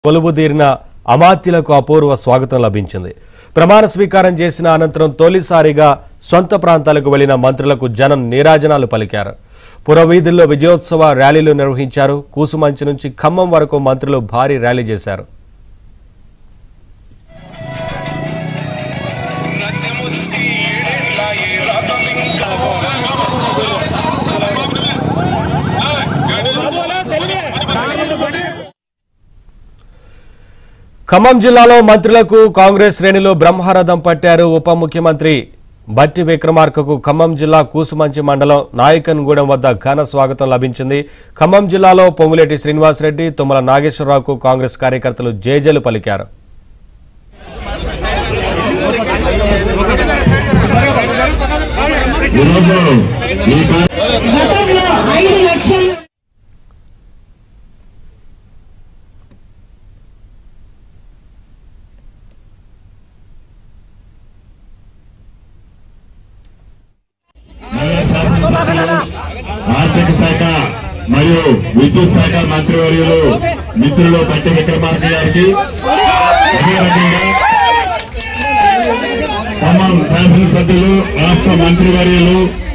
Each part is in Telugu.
కొలువుదీరిన అమాత్యులకు అపూర్వ స్వాగతం లభించింది ప్రమాణ స్వీకారం చేసిన అనంతరం తొలిసారిగా సొంత ప్రాంతాలకు వెళ్లిన మంత్రులకు జనం నీరాజనాలు పలికారు పురవీధుల్లో విజయోత్సవ ర్యాలీలు నిర్వహించారు కూసుమంచి నుంచి ఖమ్మం వరకు మంత్రులు భారీ ర్యాలీ చేశారు రచ్చముదిసి ఏడేళ్ళ ఏ రాతలింక ఖమ్మం జిల్లాలో మంత్రులకు కాంగ్రెస్ శ్రేణులు బ్రహ్మరథం పట్టారు ఉప ముఖ్యమంత్రి బట్టి విక్రమార్కకు ఖమ్మం జిల్లా కూసుమంచి మండలం నాయకన్గూడెం వద్ద ఘన స్వాగతం లభించింది ఖమ్మం జిల్లాలో పొంగులేటి శ్రీనివాసరెడ్డి తుమ్మల నాగేశ్వరరావుకు కాంగ్రెస్ కార్యకర్తలు జేజేలు పలికారు ఈరోజు ఈ కార్య- గతంలో ఐదు లక్షలు నగర శాసనసభ్యులు ఆర్థిక శాఖ మరియు విద్యుత్ శాఖ మంత్రివర్యులు మిత్రులు బట్టి విక్రమార్క గారికి అదే రకంగా ఖమ్మం శాసనసభ్యులు రాష్ట్ర మంత్రివర్యులు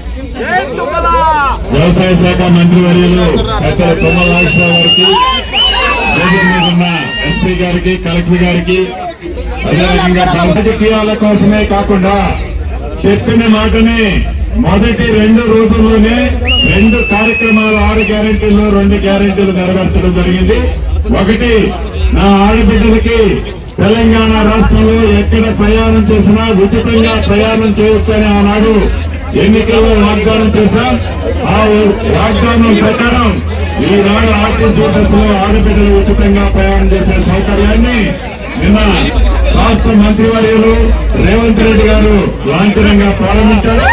వ్యవసాయ శాఖ మంత్రివర్యులు పెద్దల తుమ్మల నాగేశ్వరరావు గారికి వేదిక మీద ఉన్న ఎస్పీ గారికి కలెక్టర్ గారికి అదేవిధంగా రాజకీయాల కోసమే కాకుండా చెప్పిన మాటని మొదటి రెండు రోజుల్లోనే రెండు కార్యక్రమాలు ఆరు గ్యారెంటీల్లో రెండు గ్యారెంటీలు నెరవేర్చడం జరిగింది ఒకటి నా ఆడబిడ్డలకి తెలంగాణ రాష్ట్రంలో ఎక్కడ ప్రయాణం చేసినా ఉచితంగా ప్రయాణం చేయొచ్చని ఆనాడు ఎన్నికల్లో వాగ్దానం చేశాం ఆ వాగ్దానం ప్రకారం ఈనాడు ఆర్టీసీ బస్సులో ఆడబిడ్డలు ఉచితంగా ప్రయాణం చేసే సౌకర్యాన్ని నిన్న రాష్ట్ర మంత్రివర్యులు రేవంత్ రెడ్డి గారు లాంఛనంగా ప్రారంభించారు